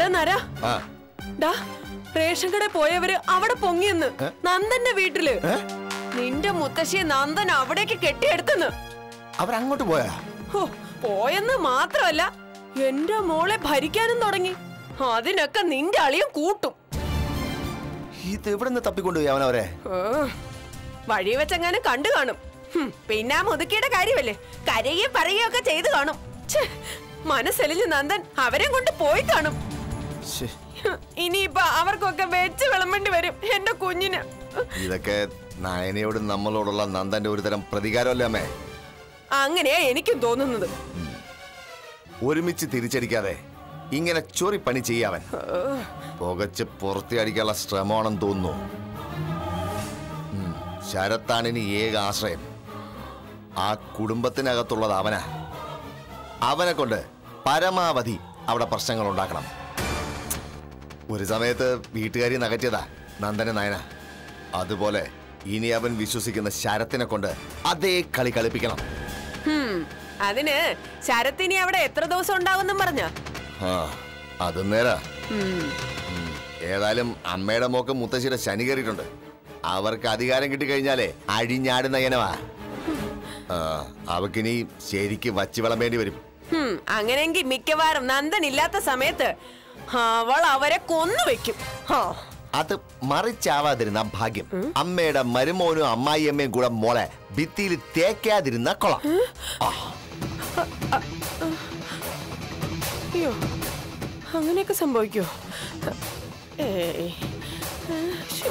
നര ആ ഡാ റേഷൻ കടയിൽ പോയവര് അവിടെ പൊങ്ങിയെന്ന് നന്ദന്റെ വീട്ടില് ഏ? നിന്റെ മുത്തശ്ശിയെ നന്ദൻ അവിടേക്ക് കെട്ടിയെടുത്തെന്ന് അവരങ്ങോട്ട് പോയാ ഹോ, പോയെന്ന് മാത്രമല്ല എന്റെ മോളെ ഭരിക്കാനും തുടങ്ങി അതിനൊക്കെ നിന്റെ അളിയും കൂട്ടും ഇത് എവിടെ നിന്ന് തപ്പിക്കൊണ്ടുപോയി അവനവരെ ഏ, വഴി വെച്ചെങ്ങാനും കണ്ടു കാണും ഹും, പിന്നെ ആ മുതുക്കിയുടെ കാര്യമല്ലേ കരയുകയും പറയുകയും ഒക്കെ ചെയ്തു കാണും ഛെ, മനസ്സെലിഞ്ഞ് നന്ദൻ അവരെ കൊണ്ട് പോയി കാണും ശ്ശേ, ഹ്, ഇനിയിപ്പൊ അവർക്കൊക്കെ വെച്ച് വിളമ്പേണ്ടി വരും എന്റെ കുഞ്ഞിന് ഇതൊക്കെ നയനയോട് നമ്മളോടുള്ള നന്ദന്റെ ഒരു തരം പ്രതികാരമല്ലേ അമ്മേ അങ്ങനെയാ എനിക്കും തോന്നുന്നത് ഒരുമിച്ച് തിരിച്ചടിക്കാതെ ഇങ്ങനെ ചൊറി പണി ചെയ്യാവൻ പുകച്ച് പുറത്തിയടിക്കാനുള്ള ശ്രമമാണെന്ന് തോന്നുന്നു ഉം, ശരത്താണിനി ഏക ആശ്രയം ആ കുടുംബത്തിനകത്തുള്ളത് അവനാ അവനെ കൊണ്ട് പരമാവധി അവിടെ പ്രശ്നങ്ങൾ ഉണ്ടാക്കണം ഒരു സമയത്ത് വീട്ടുകാരി നകറ്റിയതാ നന്ദന നയന അതുപോലെ ഇനി അവൻ വിശ്വസിക്കുന്ന ശരത്തിനെ കൊണ്ട് അതേ കളി കളിപ്പിക്കണം ഹും, അതിന് ശരത്തിനി അവിടെ എത്ര ദിവസം ഉണ്ടാകുന്നും പറഞ്ഞ ആ അത് നേരാ ഉം. ഏതായാലും അമ്മയുടെ മോക്ക് മുത്തശ്ശിയുടെ ശനി കയറിയിട്ടുണ്ട് അവർക്ക് അധികാരം കിട്ടിക്കഴിഞ്ഞാലേ അഴിഞ്ഞാടുന്ന ഇനവാ ആ, അവക്കിനി ശരിക്ക് വച്ച് വിളമ്പേണ്ടി വരും അങ്ങനെയെങ്കിൽ മിക്കവാറും നന്ദൻ ഇല്ലാത്ത സമയത്ത് അവൾ അവരെ കൊന്നു വെക്കും ഹാ. അത് മറിച്ചാവാതിരുന്ന ഭാഗ്യം അമ്മയുടെ മരുമോനും അമ്മായിയമ്മയും കൂടെ മോളെ ഭിത്തിയിൽ തേക്കാതിരുന്ന കൊളാം ആ, അയ്യോ അങ്ങനെയൊക്കെ സംഭവിക്കോ ഏയ് ശോ.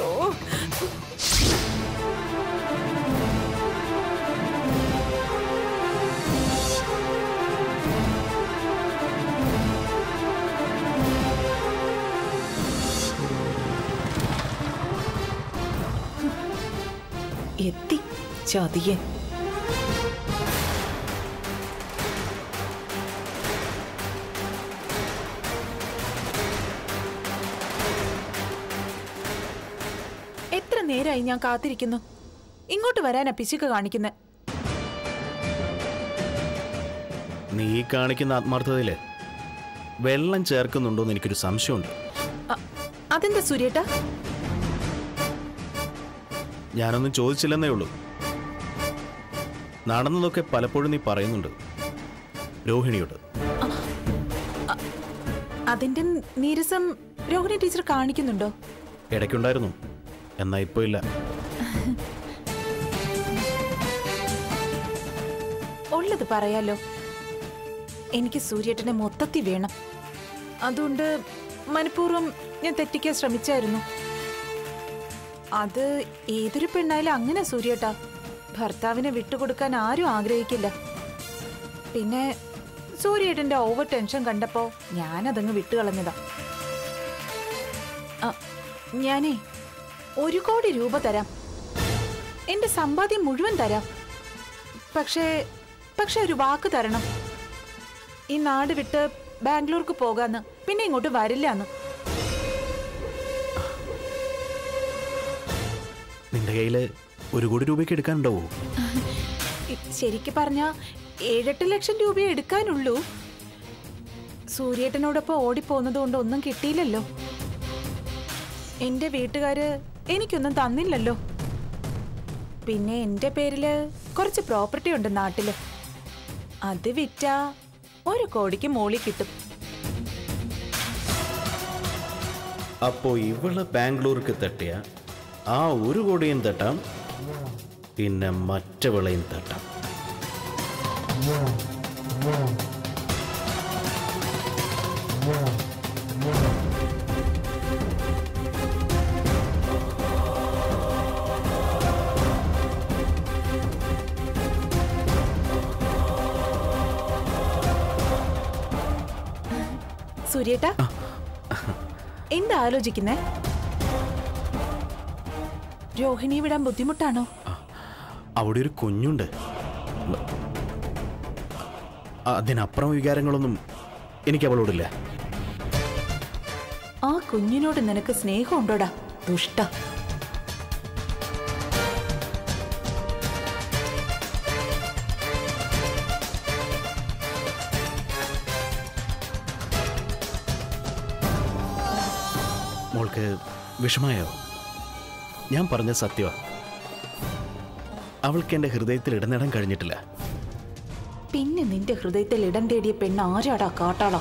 എത്തി ചതിയൻ എത്ര നേരമായി ഞാൻ കാത്തിരിക്കുന്നു ഇങ്ങോട്ട് വരാനാ പിശുക്ക് കാണിക്കുന്നത് നീ ഈ കാണിക്കുന്ന ആത്മാർത്ഥതയില് വെള്ളം ചേർക്കുന്നുണ്ടോന്ന് എനിക്കൊരു സംശയമുണ്ട് അതെന്താ സൂര്യേട്ടാ ഞാനൊന്നും ചോദിച്ചില്ലെന്നേ ഉള്ളൂ നടന്നതൊക്കെ പലപ്പോഴും നീ പറയുന്നുണ്ട് രോഹിണിയോട് അതിന്റെ നീരസം രോഹിണി ടീച്ചർ കാണിക്കുന്നുണ്ടോ ഇടയ്ക്കുണ്ടായിരുന്നു എന്നാ ഇപ്പൊ ഇല്ല ഉള്ളത് പറയാലോ എനിക്ക് സൂര്യേട്ടനെ മൊത്തത്തിൽ വേണം അതുകൊണ്ട് മനഃപൂർവ്വം ഞാൻ തെറ്റിക്കാൻ ശ്രമിച്ചായിരുന്നു അത് ഏതൊരു പെണ്ണായാലും അങ്ങനെ സൂര്യേട്ടാ ഭർത്താവിനെ വിട്ടുകൊടുക്കാൻ ആരും ആഗ്രഹിക്കില്ല പിന്നെ സൂര്യേട്ടന്റെ ഓവർ ടെൻഷൻ കണ്ടപ്പോ ഞാനതങ്ങ് വിട്ടുകളഞ്ഞതാ ആ, ഞാനേ ഒരു കോടി രൂപ തരാം എന്റെ സമ്പാദ്യം മുഴുവൻ തരാം പക്ഷേ പക്ഷെ ഒരു വാക്ക് തരണം ഈ നാട് വിട്ട് ബാംഗ്ലൂർക്ക് പോകാന്ന് പിന്നെ ഇങ്ങോട്ട് വരില്ലാന്ന് നിന്റെ കയ്യില് ഒരു കോടി രൂപയ്ക്ക് എടുക്കാനുണ്ടാവോ ശരിക്ക് പറഞ്ഞ ഏഴെട്ട് ലക്ഷം രൂപയെ എടുക്കാനുള്ളൂ സൂര്യേട്ടനോടൊപ്പം ഓടിപ്പോകുന്നത് കൊണ്ട് ഒന്നും കിട്ടിയില്ലല്ലോ എന്റെ വീട്ടുകാര് എനിക്കൊന്നും തന്നില്ലല്ലോ പിന്നെ എന്റെ പേരില് കുറച്ച് പ്രോപ്പർട്ടി ഉണ്ട് നാട്ടില് അത് വിറ്റാ ഒരു കോടിക്ക് മോളി കിട്ടും അപ്പോ ഇവള് ബാംഗ്ലൂർക്ക് തട്ടിയ ആ ഒരു കോടിയും തട്ടാം പിന്നെ മറ്റവളെയും തട്ടാം സൂര്യേട്ടാ എന്താ ആലോചിക്കുന്നേ രോഹിണി വിടാൻ ബുദ്ധിമുട്ടാണോ അവിടെ ഒരു കുഞ്ഞുണ്ട് അതിനപ്പുറം വികാരങ്ങളൊന്നും എനിക്ക് അവളോടില്ല ആ കുഞ്ഞിനോട് നിനക്ക് സ്നേഹമുണ്ടോടാ ദുഷ്ട നിനക്ക് വിഷമായോ ഞാൻ പറഞ്ഞ സത്യമാ അവൾക്ക് എൻ്റെ ഹൃദയത്തിൽ ഇടനേടാൻ കഴിഞ്ഞിട്ടില്ല പിന്നെ നിന്റെ ഹൃദയത്തിൽ ഇടം തേടിയ പെണ്ണ് ആരാടാ കാട്ടാളാ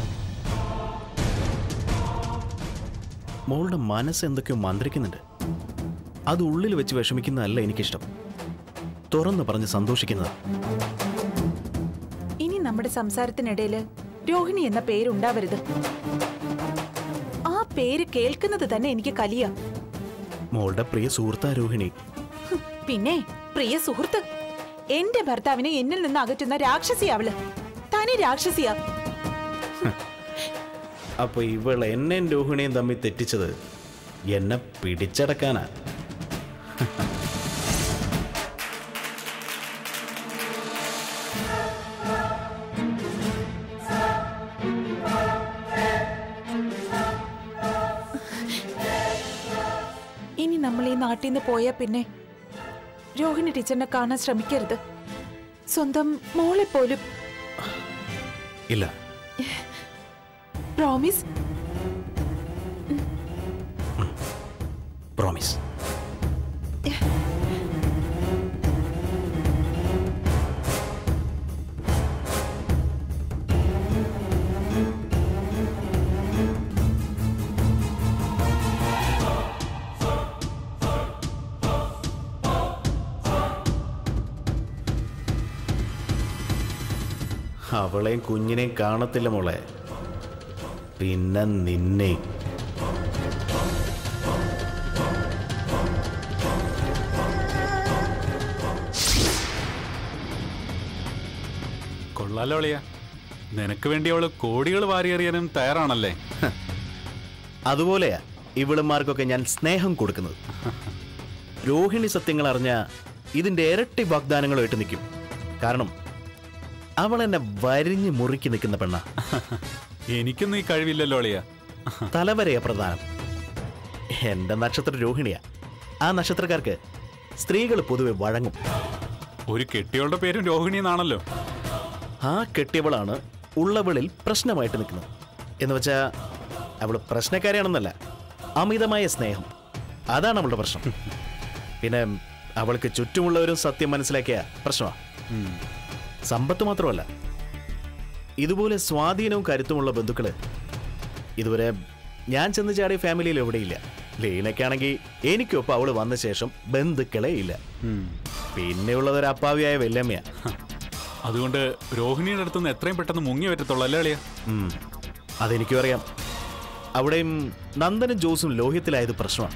മോളുടെ മനസ്സ് എന്തൊക്കെയോ മന്ത്രിക്കുന്നുണ്ട് അത് ഉള്ളിൽ വെച്ച് വിഷമിക്കുന്നതല്ല എനിക്കിഷ്ടം തുറന്നു പറഞ്ഞ് സന്തോഷിക്കുന്നത് ഇനി നമ്മുടെ സംസാരത്തിനിടയില് രോഹിണി എന്ന പേരുണ്ടാവരുത് ആ പേര് കേൾക്കുന്നത് തന്നെ എനിക്ക് കലിയ മോളുടെ പ്രിയ സുഹൃത്താ രോഹിണി പിന്നെ പ്രിയ സുഹൃത്ത് എന്റെ ഭർത്താവിനെ എന്നിൽ നിന്ന് അകറ്റുന്ന രാക്ഷസി അവള് തനി രാക്ഷസിയാ അപ്പൊ ഇവൾ എന്നെയും രോഹിണിയും തമ്മിൽ തെറ്റിച്ചത് എന്നെ പിടിച്ചടക്കാനാ ഇനി നമ്മൾ ഈ നാട്ടിൽ നിന്ന് പോയാ പിന്നെ രോഹിണി ടീച്ചറിനെ കാണാൻ ശ്രമിക്കരുത് സ്വന്തം മോളെ പോലും ഇല്ല പ്രോമിസ് പ്രോമിസ് അവളെയും കുഞ്ഞിനെയും കാണത്തില്ല മോളെ പിന്നെ നിന്നെ കൊള്ളാലോ അളിയ നിനക്ക് വേണ്ടി അവള് കോടികൾ വാരിയെറിയാനും തയ്യാറാണല്ലേ അതുപോലെയാ ഇവിളുമാർക്കൊക്കെ ഞാൻ സ്നേഹം കൊടുക്കുന്നത് രോഹിണി സത്യങ്ങൾ അറിഞ്ഞ ഇതിന്റെ ഇരട്ടി വാഗ്ദാനങ്ങളുമായിട്ട് നിൽക്കും കാരണം അവൾ എന്നെ വരിഞ്ഞ് മുറുക്കി നിൽക്കുന്ന പെണ്ണ എനിക്കൊന്നും ഈ കഴിവില്ലല്ലോ അളിയ തലവരെയാ പ്രധാനം എന്റെ നക്ഷത്രം രോഹിണിയാ ആ നക്ഷത്രക്കാർക്ക് സ്ത്രീകൾ പൊതുവെ വഴങ്ങും ഒരു കെട്ടിയോളുടെ പേരും രോഹിണി എന്നാണല്ലോ ആ കെട്ടിയവളാണ് ഉള്ളവളിൽ പ്രശ്നമായിട്ട് നിൽക്കുന്നത് എന്ന് വെച്ചാ അവള് പ്രശ്നക്കാരിയാണെന്നല്ല അമിതമായ സ്നേഹം അതാണ് അവളുടെ പ്രശ്നം പിന്നെ അവൾക്ക് ചുറ്റുമുള്ളവരും സത്യം മനസ്സിലാക്കിയ പ്രശ്നമാണ് സമ്പത്ത് മാത്രമല്ല ഇതുപോലെ സ്വാധീനവും കരുത്തുമുള്ള ബന്ധുക്കള് ഇതുവരെ ഞാൻ ചെന്ന് ചാടിയ ഫാമിലിയിൽ എവിടെയില്ല ലീനയ്ക്കാണെങ്കിൽ എനിക്കൊപ്പം അവള് വന്ന ശേഷം ബന്ധുക്കളെ ഇല്ല പിന്നെയുള്ളത് ഒരു അപ്പാവിയായ വല്യമ്മയാ അതുകൊണ്ട് രോഹിണിയുടെ അടുത്തുനിന്ന് എത്രയും പെട്ടെന്ന് മുങ്ങി പറ്റത്തുള്ളൂ അല്ലേ അളിയ ഉം. അതെനിക്കും അറിയാം അവിടെയും നന്ദനും ജോസും ലോഹ്യത്തിലായത് പ്രശ്നമാണ്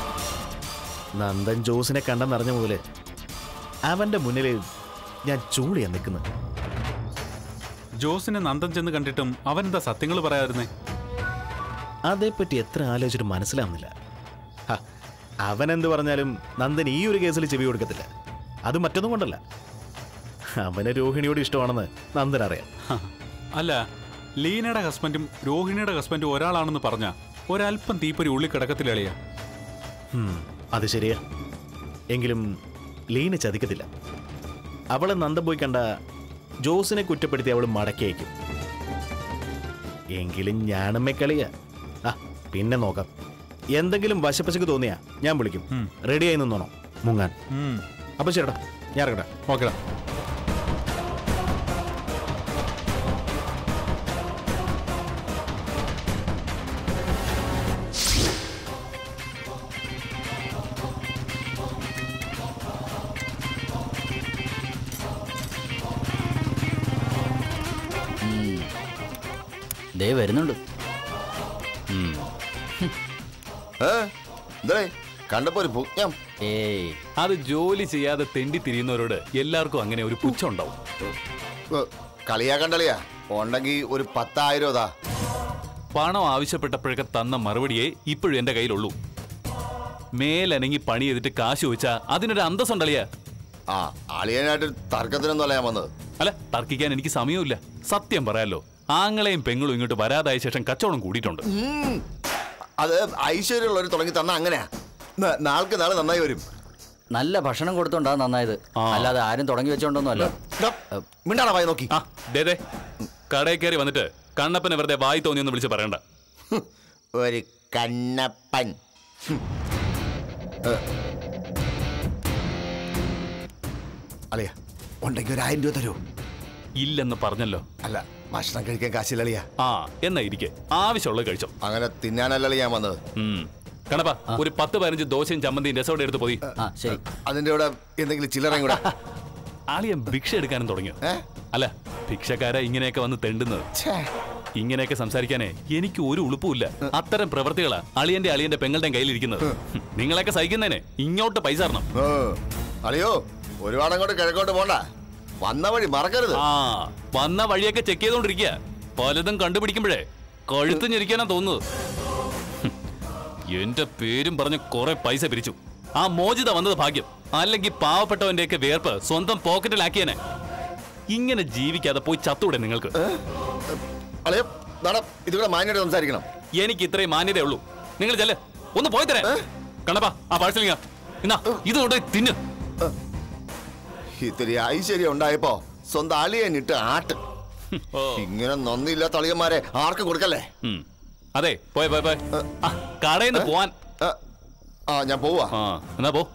നന്ദൻ ജോസിനെ കണ്ടെന്നറിഞ്ഞ മുതല് അവന്റെ മുന്നിൽ ഞാൻ ചൂളിയാ നിൽക്കുന്നത് ജോസിനെ നന്ദൻ ചെന്ന് കണ്ടിട്ടും അവനെന്താ സത്യങ്ങൾ പറയാതിരുന്നേ അതേപ്പറ്റി എത്ര ആലോചിച്ചിട്ട് മനസ്സിലാവുന്നില്ല ഹ, അവനെന്ത് പറഞ്ഞാലും നന്ദൻ ഈ ഒരു കേസിൽ ചെവി കൊടുക്കത്തില്ല അത് മറ്റൊന്നും കൊണ്ടല്ല അവന് രോഹിണിയോട് ഇഷ്ടമാണെന്ന് നന്ദൻ അറിയാം ഹ, അല്ല ലീനയുടെ ഹസ്ബൻഡും രോഹിണിയുടെ ഹസ്ബൻഡും ഒരാളാണെന്ന് പറഞ്ഞ ഒരല്പം തീപ്പൊരി ഉള്ളി കിടക്കത്തില്ല അളിയ ഉം, അത് ശരിയാ എങ്കിലും ലീന ചതിക്കത്തില്ല അവളെ നന്ദൻ പോയി കണ്ട ജോസിനെ കുറ്റപ്പെടുത്തി അവൾ മടക്കി അയക്കും എങ്കിലും ഞാനമ്മ കളിയാ ആ പിന്നെ നോക്കാം എന്തെങ്കിലും വശപ്പശക്ക് തോന്നിയാ ഞാൻ വിളിക്കും റെഡിയായി നിന്നോണം മുങ്ങാൻ അപ്പൊ ശരിടാ ഞാൻ ഇറങ്ങട്ടെ ഓക്കെടാ ദേ വരുന്നുണ്ട് ഏ എന്തേ കണ്ടപ്പോ ഒരു പുജ്ഞം ഏയ് അത് ജോലി ചെയ്യാതെ തെണ്ടി തിരിയുന്നവരോട് എല്ലാവർക്കും അങ്ങനെ ഒരു പുച്ഛം ഉണ്ടാവും ഏ, കളിയാക്കണ്ടളിയാ ഉണ്ടെങ്കി ഒരു പത്തായിരം അതാ പണം ആവശ്യപ്പെട്ടപ്പോഴൊക്കെ തന്ന മറുപടിയേ ഇപ്പോഴും എന്റെ കയ്യിലുള്ളൂ മേലനങ്ങി പണി ചെയ്തിട്ട് കാശ് ചോദിച്ചാ അതിനൊരു അന്തസ്സുണ്ടളിയ ആ അളിയനായിട്ട് തർക്കത്തിനൊന്നും അല്ല ഞാൻ വന്നത് അല്ല തർക്കിക്കാൻ എനിക്ക് സമയമില്ല സത്യം പറയാലോ ആങ്ങളെയും പെങ്ങളും ഇങ്ങോട്ട് വരാതായ ശേഷം കച്ചവടം കൂടിയിട്ടുണ്ട് ഉം. അത് ഐശ്വര്യമുള്ളവർ തുടങ്ങി തന്ന അങ്ങനെയാ ന- നാൾക്ക് നാളെ നന്നായി വരും നല്ല ഭക്ഷണം കൊടുത്തോണ്ടാ നന്നായത് അല്ലാതെ ആരും തുടങ്ങി വെച്ചോണ്ടൊന്നും അല്ല ദാ, മിണ്ടാടാ വായി നോക്കി ആ ദേ ദേ കടയിൽ കയറി വന്നിട്ട് കണ്ണപ്പനെ വെറുതെ വായി തോന്നിയൊന്ന് വിളിച്ച് പറയണ്ട ഒരു കണ്ണപ്പൻ ഹും. ഏ. അളിയ ഉണ്ടെങ്കിൽ ഒരു ആയിരം രൂപ തരൂ ഇല്ലെന്ന് പറഞ്ഞല്ലോ അല്ല ഭക്ഷണം കഴിക്കാൻ കാശില്ല അളിയ ആ എന്നാ ഇരിക്കെ ആവശ്യമുള്ളത് കഴിച്ചോ അങ്ങനെ തിന്നാനല്ല ഞാൻ വന്നത് ഉം. കണപ്പാ ഒരു പത്ത് പതിനഞ്ച് ദോശയും ചമ്മന്തിയും രസോടെ എടുത്ത് പോയി ആ ശരി അതിന്റെ കൂടെ എന്തെങ്കിലും ചില്ലറയും കൂടെ ആളിയൻ ഭിക്ഷ എടുക്കാനും തുടങ്ങിയോ ഏ? അല്ല ഭിക്ഷക്കാരാ ഇങ്ങനെയൊക്കെ വന്ന് തെണ്ടുന്നത് ഛേ. ഇങ്ങനെയൊക്കെ സംസാരിക്കാനേ എനിക്ക് ഒരു ഉളുപ്പുമില്ല അത്തരം പ്രവൃത്തികളാ അളിയന്റെ അളിയന്റെ പെങ്ങളുടെയും കയ്യിലിരിക്കുന്നത് ഹും, നിങ്ങളെയൊക്കെ സഹിക്കുന്നതിനെ ഇങ്ങോട്ട് പൈസ തരണം ഏ. അളിയോ ഒരുപാട് അങ്ങോട്ട് കിഴക്കോട്ട് പോണ്ട വന്ന വഴി മറക്കരുത് ആ വന്ന വഴിയൊക്കെ ചെക്ക് ചെയ്തോണ്ടിരിക്കുക പലതും കണ്ടുപിടിക്കുമ്പോഴേ കഴുത്ത് ഞെരിക്കാനാ തോന്നുന്നത് ഹും, എന്റെ പേരും പറഞ്ഞ് കുറെ പൈസ പിരിച്ചു ആ മോചിത വന്നത് ഭാഗ്യം അല്ലെങ്കിൽ പാവപ്പെട്ടവന്റെയൊക്കെ വേർപ്പ് സ്വന്തം പോക്കറ്റിലാക്കിയനെ ഇങ്ങനെ ജീവിക്കാതെ പോയി ചത്തൂടെ നിങ്ങൾക്ക് അളിയോ നട ഇതുകൂടെ മാന്യമായിട്ട് സംസാരിക്കണം എനിക്ക് ഇത്രയും മാന്യതയേ ഉള്ളൂ നിങ്ങൾ ചെല്ല് ഒന്ന് പോയി തരേ കണ്ടപ്പാ ആ പാഴ്സലിങ്ങ എന്നാ ഇത് കൊണ്ട് തിന്ന് ഇത്തിരി ഐശ്വര്യം ഉണ്ടായപ്പോ സ്വന്തം അളിയനിട്ട് ആട്ട് ഓ. ഇങ്ങനെ നന്ദിയില്ലാത്ത അളിയന്മാരെ ആർക്കും കൊടുക്കല്ലേ ഉം. അതെ പോയ പോയ പോയ ആ കടയിൽ നിന്ന് പോവാൻ ഏ, ആ ഞാൻ പോവാ ആ എന്നാ പോ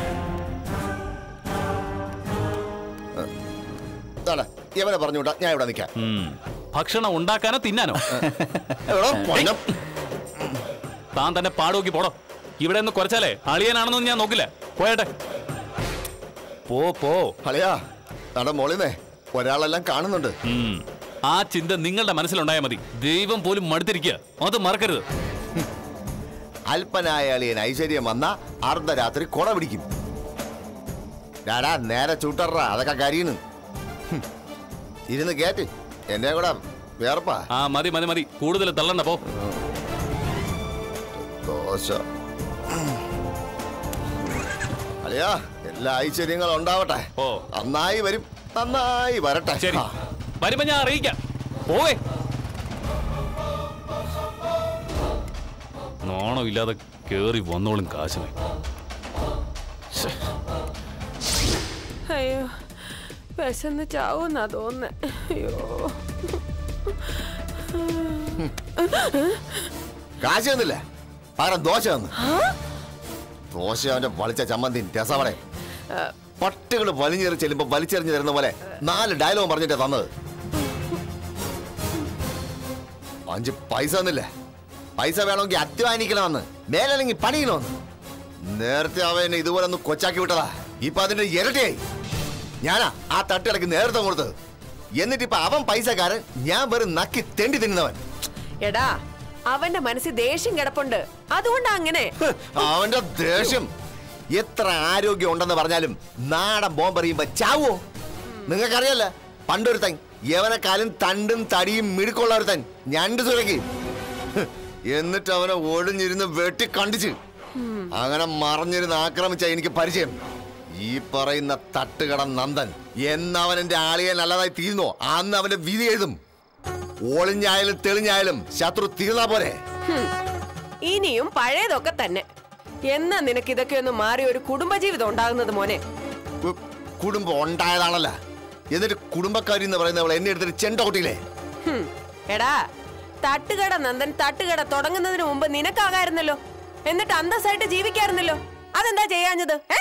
ഇതാണ് ഇവനെ പറഞ്ഞു വിട്ടാ ഞാൻ ഇവിടെ നിൽക്കാം ഉം. ഭക്ഷണം ഉണ്ടാക്കാനോ തിന്നാനോ എടാ, പൊന്നം. താൻ തന്നെ പാടോക്കി പോടോ ഇവിടെ നിന്ന് കുറച്ചാലേ അളിയനാണെന്നൊന്നും ഞാൻ നോക്കില്ല പോയട്ടെ പോ പോ അളിയാ നട മോളിന്നേ ഒരാളെല്ലാം കാണുന്നുണ്ട് ഉം. ആ ചിന്ത നിങ്ങളുടെ മനസ്സിലുണ്ടായാൽ മതി ദൈവം പോലും മടുത്തിരിക്കുക അത് മറക്കരുത് അല്പനായ അളിയൻ ഐശ്വര്യം വന്ന അർദ്ധരാത്രി കൊട പിടിക്കും ഡാടാ നേരെ ചൂട്ടറ അതൊക്കെ കരിയുന്നു ഹും. ഇരുന്ന് കേറ്റ് എന്റെ കൂടെ വേർപ്പാ ആ മതി മതി മതി കൂടുതൽ തള്ളണ്ട പോ ദോശ അളിയാ എല്ലാ ഐശ്വര്യങ്ങളും ഉണ്ടാവട്ടെ ഓ. നന്നായി വരും നന്നായി വരട്ടെ ശരി ആ. വരുമ്പോ ഞാൻ അറിയിക്കാം പോവേ നാണം ഇല്ലാതെ കേറി വന്നോളും കാശിനെ അയ്യോ വിശന്ന് ചാവുന്നാ തോന്നുന്നേ അയ്യോ കാശ് തന്നില്ല പകരം ദോശ തന്നു ദോശ അവന്റെ വളിച്ച ചമ്മന്തി രസവടെ പട്ടികൾ വലിഞ്ഞെറി ചെല്ലുമ്പോ വലിച്ചെറിഞ്ഞു തരുന്ന പോലെ നാല് ഡയലോഗ് പറഞ്ഞിട്ടാ തന്നത് അഞ്ച് പൈസ തന്നില്ല പൈസ വേണമെങ്കിൽ അധ്വാനിക്കണമെന്ന് മേലല്ലെങ്കിൽ പണിയണമെന്ന് നേരത്തെ അവൻ ഇതുപോലെ ഒന്ന് കൊച്ചാക്കി വിട്ടതാ ഇപ്പൊ അതിന്റെ ഇരട്ടിയായി ഞാനാ ആ തട്ടിടക്ക് നേരത്തെ കൊടുത്തത് എന്നിട്ടിപ്പൊ അവൻ പൈസക്കാരൻ ഞാൻ വെറും നക്കി തെണ്ടി തിന്നുന്നവൻ എടാ അവന്റെ മനസ്സിൽ ദേഷ്യം കിടപ്പുണ്ട് അതുകൊണ്ടാ അങ്ങനെ ഹ്, അവന്റെ ദേഷ്യം എത്ര ആരോഗ്യം ഉണ്ടെന്ന് പറഞ്ഞാലും നാടൻ ബോംബെറിയുമ്പോ ചാവോ നിങ്ങൾക്കറിയല്ല പണ്ടൊരുത്തൻ യവനെക്കാലും തണ്ടും തടിയും മിടുക്കുള്ള ഒരുത്തൻ ഞണ്ട് സുരക്കി ഹ്, എന്നിട്ട് അവനെ ഒഴിഞ്ഞിരുന്ന് വെട്ടി കണ്ടിച്ച് അങ്ങനെ മറിഞ്ഞിരുന്ന് ആക്രമിച്ച എനിക്ക് പരിചയം ഈ പറയുന്ന തട്ടുകട നന്ദൻ എന്നവൻ എന്റെ ആളിയെ നല്ലതായി തീരുന്നോ അന്ന് അവന്റെ വിധി എഴുതും ഒളിഞ്ഞായാലും തെളിഞ്ഞായാലും ശത്രു തീർന്നാ പോരെ ഹും. ഇനിയും പഴയതൊക്കെ തന്നെ എന്നാ നിനക്ക് ഇതൊക്കെ ഒന്ന് മാറി ഒരു കുടുംബജീവിതം ഉണ്ടാകുന്നത് മോനെ കു- കുടുംബം ഉണ്ടായതാണല്ല എന്നിട്ട് കുടുംബക്കാരി എന്ന് പറയുന്നവൾ എന്നെ എടുത്തിട്ട് ചെണ്ട കൊട്ടിയില്ലേ ഹും. എടാ തട്ടുകട നന്ദൻ തട്ടുകട തുടങ്ങുന്നതിന് മുമ്പ് നിനക്കാകായിരുന്നല്ലോ എന്നിട്ട് അന്തസ്സായിട്ട് ജീവിക്കായിരുന്നല്ലോ അതെന്താ ചെയ്യാഞ്ഞത് ഏ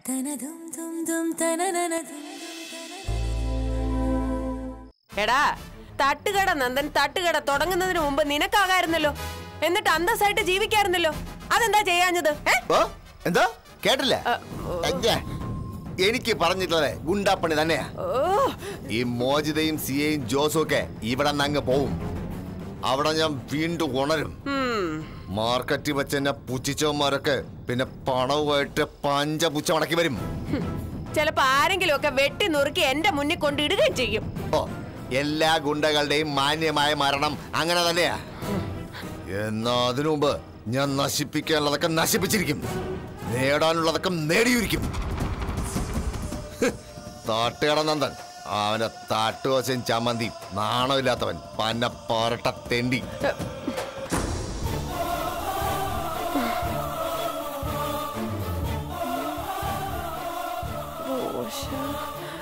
എടാ തട്ടുകട നന്ദൻ തട്ടുകട തുടങ്ങുന്നതിന് മുമ്പ് നിനക്കാകായിരുന്നല്ലോ എന്നിട്ട് അന്തസ്സായിട്ട് ജീവിക്കായിരുന്നല്ലോ അതെന്താ ചെയ്യാഞ്ഞത് ഏ ഓ എന്താ കേട്ടില്ല അ, അയ്യ, എനിക്ക് പറഞ്ഞിട്ടുള്ളത് ഗുണ്ടാപ്പണി തന്നെയാ ഓ ഈ മോചിതയും സിയയും ജോസും ഒക്കെ ഇവിടെ നിന്ന് അങ്ങ് പോവും അവിടെ ഞാൻ വീണ്ടും ഉണരും ഉം. മാർക്കറ്റിൽ വെച്ച് എന്നെ പുച്ഛിച്ചവന്മാരൊക്കെ പിന്നെ പണവുമായിട്ട് പഞ്ചപുച്ച മടക്കി വരും ചിലപ്പോ ആരെങ്കിലും ഒക്കെ വെട്ടി നുറുക്കി എന്റെ മുന്നിൽ കൊണ്ടിടുകയും ചെയ്യും ഓ എല്ലാ ഗുണ്ടകളുടെയും മാന്യമായ മരണം അങ്ങനെ തന്നെയാ എന്നാ അതിനു മുമ്പ് ഞാൻ നശിപ്പിക്കാനുള്ളതൊക്കെ നശിപ്പിച്ചിരിക്കും നേടാനുള്ളതൊക്കെ നേടിയിരിക്കും ഹ്, താട്ടുകട നന്ദൻ അവന്റെ താട്ടുവശം ചമ്മന്തി നാണമില്ലാത്തവൻ പന്ന പാരട്ട തെണ്ടി ദോശ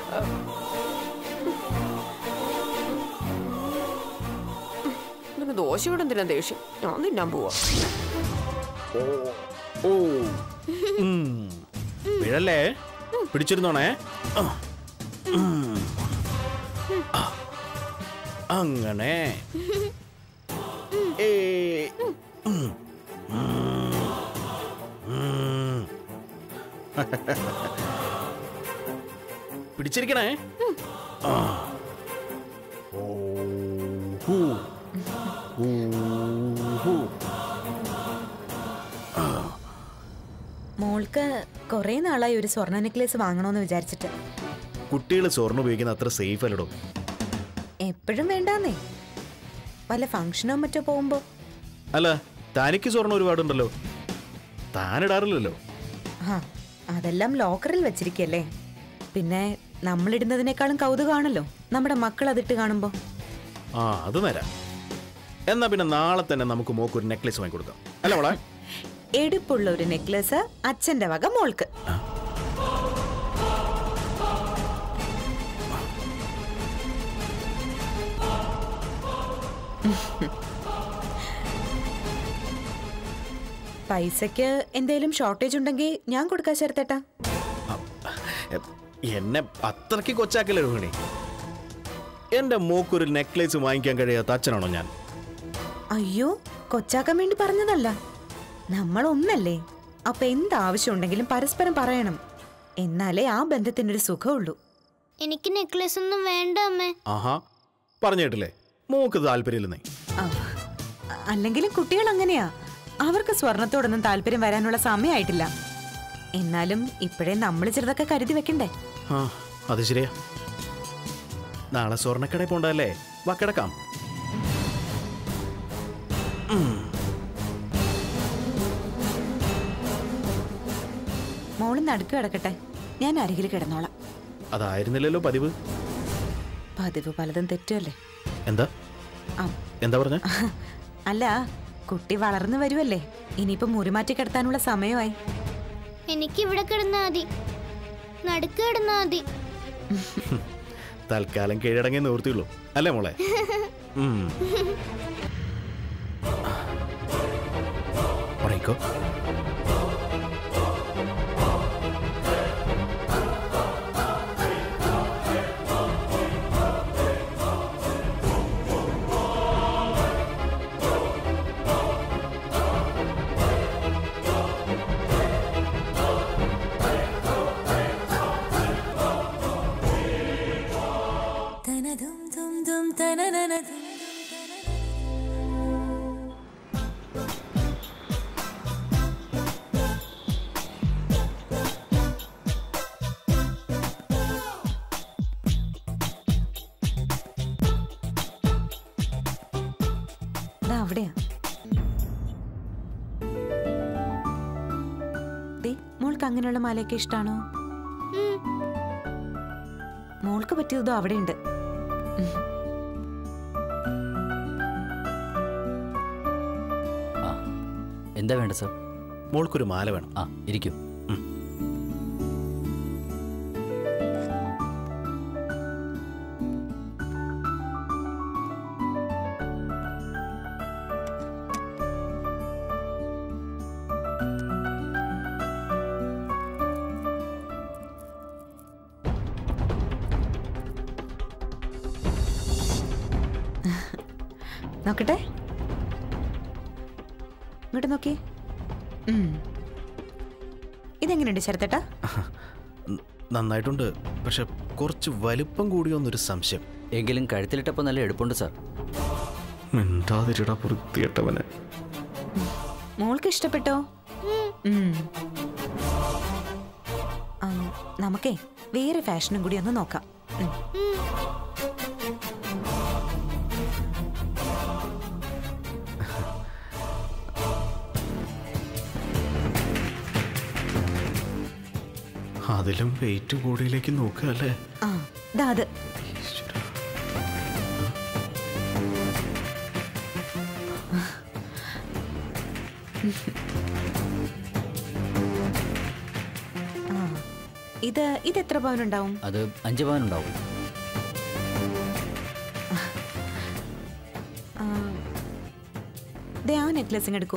ഇങ്ങനെ ദോശ ദോശയോട് എന്തിനാ ദേഷ്യം ഞാൻ തിന്നാൻ പോവാ ഓ ഉം. വീഴല്ലേ പിടിച്ചിരുന്നോണേ ആ. ഉം. ആ. അങ്ങനെ ഏ. ഉം. ഉം. പിടിച്ചിരിക്കണേ ആ. ഓ. ഹൂ. ഊ. ഹൂ. മോൾക്ക് കുറെ നാളായി ഒരു സ്വർണ്ണ നെക്ലേസ് വാങ്ങണമെന്ന് വിചാരിച്ചിട്ട് കുട്ടികൾ സ്വർണ്ണം ഉപയോഗിക്കുന്ന അത്ര സേഫ് അല്ലടോ എപ്പോഴും വേണ്ടാന്നേ വല്ല ഫംഗ്ഷനോ മറ്റോ പോകുമ്പോ അല്ല തനിക്ക് സ്വർണ്ണം ഒരുപാടുണ്ടല്ലോ താനിടാറില്ലല്ലോ ആ അതെല്ലാം ലോക്കറിൽ വെച്ചിരിക്കല്ലേ പിന്നെ നമ്മളിടുന്നതിനേക്കാളും കൗതുകമാണല്ലോ നമ്മുടെ മക്കൾ അതിട്ട് കാണുമ്പോ ആ അത് നേരാ എന്നാ പിന്നെ നാളെ തന്നെ നമുക്ക് മോക്ക് ഒരു നെക്ലേസ് വാങ്ങിക്കൊടുക്കാം അല്ല മോളെ എടുപ്പുള്ള ഒരു നെക്ലേസ് അച്ഛന്റെ വക മോൾക്ക് പൈസക്ക് എന്തേലും ഷോർട്ടേജ് ഉണ്ടെങ്കിൽ ഞാൻ കൊടുക്കാൻ ചേർത്തേട്ടാ എ, എന്നെ അത്രയ്ക്ക് കൊച്ചാക്കല്ലേ രോഹിണി എന്റെ മോക്കൊരു നെക്ലേസ് വാങ്ങിക്കാൻ കഴിയാത്ത അച്ഛനാണോ ഞാൻ അയ്യോ കൊച്ചാക്കാൻ വേണ്ടി പറഞ്ഞതല്ല നമ്മൾ ഒന്നല്ലേ അപ്പൊ എന്താവശ്യം ഉണ്ടെങ്കിലും പരസ്പരം പറയണം എന്നാലേ ആ ബന്ധത്തിനൊരു സുഖമുള്ളൂ എനിക്ക് നെക്ലസ് ഒന്നും വേണ്ട അമ്മേ ആഹാ പറഞ്ഞു കേട്ടില്ലേ മോക്ക് താല്പര്യമില്ലെന്നേ ആ, അല്ലെങ്കിലും കുട്ടികൾ അങ്ങനെയാ അവർക്ക് സ്വർണത്തോടൊന്നും താല്പര്യം വരാനുള്ള സമയമായിട്ടില്ല എന്നാലും ഇപ്പോഴേ നമ്മൾ ചെറുതൊക്കെ കരുതി വെക്കണ്ടേ ആ അത് ശരിയാ നാളെ സ്വർണ്ണക്കടയിൽ പോണ്ടല്ലേ വാ കിടക്കാം മോള് നടുക്ക് കിടക്കട്ടെ ഞാൻ അരികിൽ കിടന്നോളാം അതായിരുന്നില്ലല്ലോ പതിവ് പതിവ് പലതും തെറ്റുമല്ലേ എന്താ ആ എന്താ പറഞ്ഞ അല്ല കുട്ടി വളർന്നു വരുമല്ലേ ഇനിയിപ്പോ മുറിമാറ്റി കിടത്താനുള്ള സമയമായി എനിക്ക് ഇവിടെ കിടന്നാ മതി നടുക്ക് കിടന്നാ മതി തൽക്കാലം കീഴടങ്ങി നിവൃത്തിയുള്ളൂ അല്ലേ മോളെ ഉം. ഉറങ്ങിക്കോ ദാ അവിടെയാ ദേ, മോൾക്ക് അങ്ങനെയുള്ള മാലയൊക്കെ ഇഷ്ടാണോ ഉം. മോൾക്ക് പറ്റിയതോ അവിടെയുണ്ട് ആ എന്താ വേണ്ട സർ മോൾക്കൊരു മാല വേണം ആ ഇരിക്കും നോക്കട്ടെ ഇങ്ങോട്ട് നോക്കി ഉം. ഇതെങ്ങനെയുണ്ട് ശരത്തേട്ടാ ന- നന്നായിട്ടുണ്ട് പക്ഷെ കുറച്ച് വലിപ്പം കൂടിയോന്നൊരു സംശയം എങ്കിലും കഴുത്തിലിട്ടപ്പോൾ നല്ല എടുപ്പുണ്ട് സർ മിണ്ടാതിരിടാ വൃത്തികെട്ടവനെ മോൾക്ക് ഇഷ്ടപ്പെട്ടോ ഉം. ആ, നമുക്കേ വേറെ ഫാഷനും കൂടി ഒന്ന് നോക്കാം ഉം. അതിലും വെയിറ്റ് കൂടിയിലേക്ക് നോക്കുക അല്ലേ ആ ദാ അത് ആ ഇത് ഇത് എത്ര പവനുണ്ടാവും അത് അഞ്ച് പവൻ ഉണ്ടാവും ആ, നെക്ലസിങ് എടുക്കൂ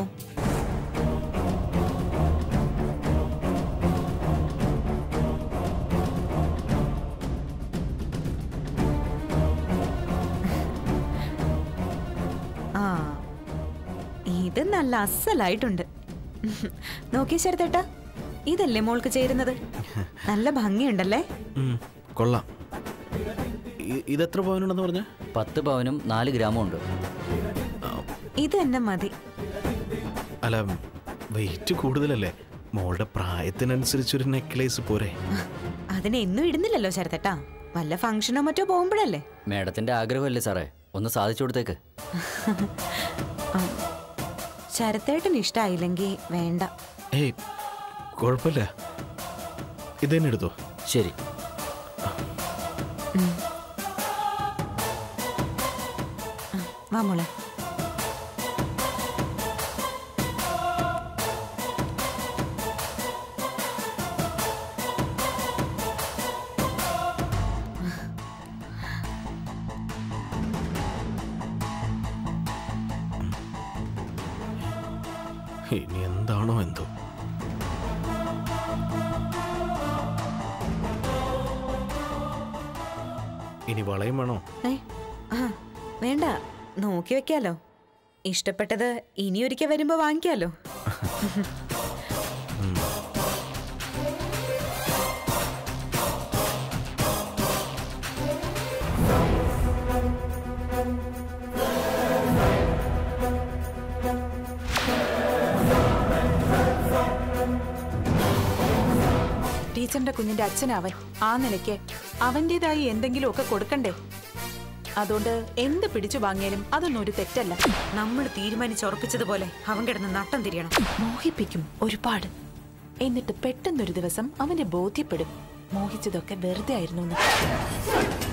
ആ ഇത് നല്ല അസലായിട്ടുണ്ട് നോക്കിയ ശരത്തേട്ടാ ഇതല്ലേ മോൾക്ക് ചേരുന്നത് നല്ല ഭംഗിയുണ്ടല്ലേ ഉം, കൊള്ളാം ഇ- ഇതെത്ര പവനുണ്ടെന്ന് പറഞ്ഞ പത്ത് പവനും നാല് ഗ്രാമും ഉണ്ട് ഇത് തന്നെ മതി അല്ല വെയിറ്റ് കൂടുതലല്ലേ മോളുടെ പ്രായത്തിനനുസരിച്ചൊരു നെക്ലേസ് പോരെ അതിനെ എന്നും ഇടുന്നില്ലല്ലോ ശരത്തേട്ടാ വല്ല ഫംഗ്ഷനോ മറ്റോ പോകുമ്പോഴല്ലേ മേഡത്തിന്റെ ആഗ്രഹമല്ലേ സാറേ ഒന്ന് സാധിച്ചു കൊടുത്തേക്ക് ശരത്തേട്ടന് ഇഷ്ടായില്ലെങ്കിൽ വേണ്ട ഏയ് കുഴപ്പമില്ല ഇതന്നെ എടുത്തോ ശരി വാ മോളെ ഇനി എന്താണോ എന്തോ ഇനി വളയും വേണോ ഏ ആ വേണ്ട നോക്കി വെക്കാലോ ഇഷ്ടപ്പെട്ടത് ഇനി ഒരിക്കൽ വരുമ്പോ വാങ്ങിക്കാലോ ടീച്ചറിന്റെ കുഞ്ഞിന്റെ അച്ഛനവൻ ആ നിലയ്ക്ക് അവന്റേതായി എന്തെങ്കിലുമൊക്കെ കൊടുക്കണ്ടേ അതുകൊണ്ട് എന്ത് പിടിച്ചു വാങ്ങിയാലും അതൊന്നും ഒരു തെറ്റല്ല നമ്മൾ തീരുമാനിച്ചുറപ്പിച്ചതുപോലെ അവൻ കിടന്ന് നട്ടം തിരിയണം മോഹിപ്പിക്കും ഒരുപാട് എന്നിട്ട് പെട്ടെന്നൊരു ദിവസം അവന് ബോധ്യപ്പെടും മോഹിച്ചതൊക്കെ വെറുതെ ആയിരുന്നു എന്ന്